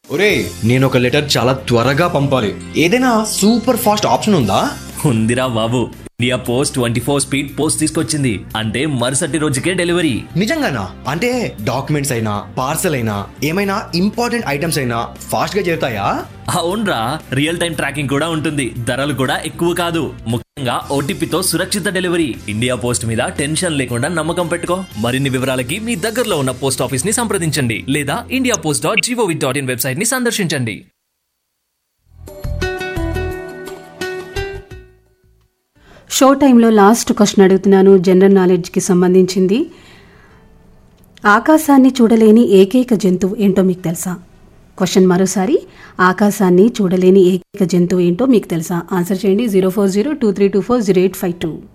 ఒరే నేను ఒక లెటర్ చాలా త్వరగా పంపాలి ఏదైనా సూపర్ ఫాస్ట్ ఆప్షన్ ఉందా ఉందిరా బాబు India post twenty four speed post తీసుకొచ్చింది అంటే మరుసటి రోజుకే డెలివరీ నిజంగానా అంటే డాక్యుమెంట్స్ అయినా పార్సల్ అయినా ఏమైనా ఇంపార్టెంట్ ఐటమ్స్ అయినా ఫాస్ట్ గా చేరుతాయా అవునరా రియల్ టైం ట్రాకింగ్ కూడా ఉంటుంది ధరలు కూడా ఎక్కువ కాదు ముఖ్యంగా ఓటీపీతో సురక్షిత డెలివరీ ఇండియా పోస్ట్ మీద టెన్షన్ లేకుండా నమ్మకం పెట్టుకో మరిన్ని వివరాలకి మీ దగ్గరలో ఉన్న పోస్ట్ ఆఫీస్ ని సంప్రదించండి లేదా India post dot gov dot in website ని సందర్శించండి షో టైంలో లాస్ట్ క్వశ్చన్ అడుగుతున్నాను జనరల్ నాలెడ్జ్కి సంబంధించింది ఆకాశాన్ని చూడలేని ఏకైక జంతువు ఏంటో మీకు తెలుసా క్వశ్చన్ మరోసారి ఆకాశాన్ని చూడలేని ఏకైక జంతువు ఏంటో మీకు తెలుసా ఆన్సర్ చేయండి zero four zero two three two four zero eight five two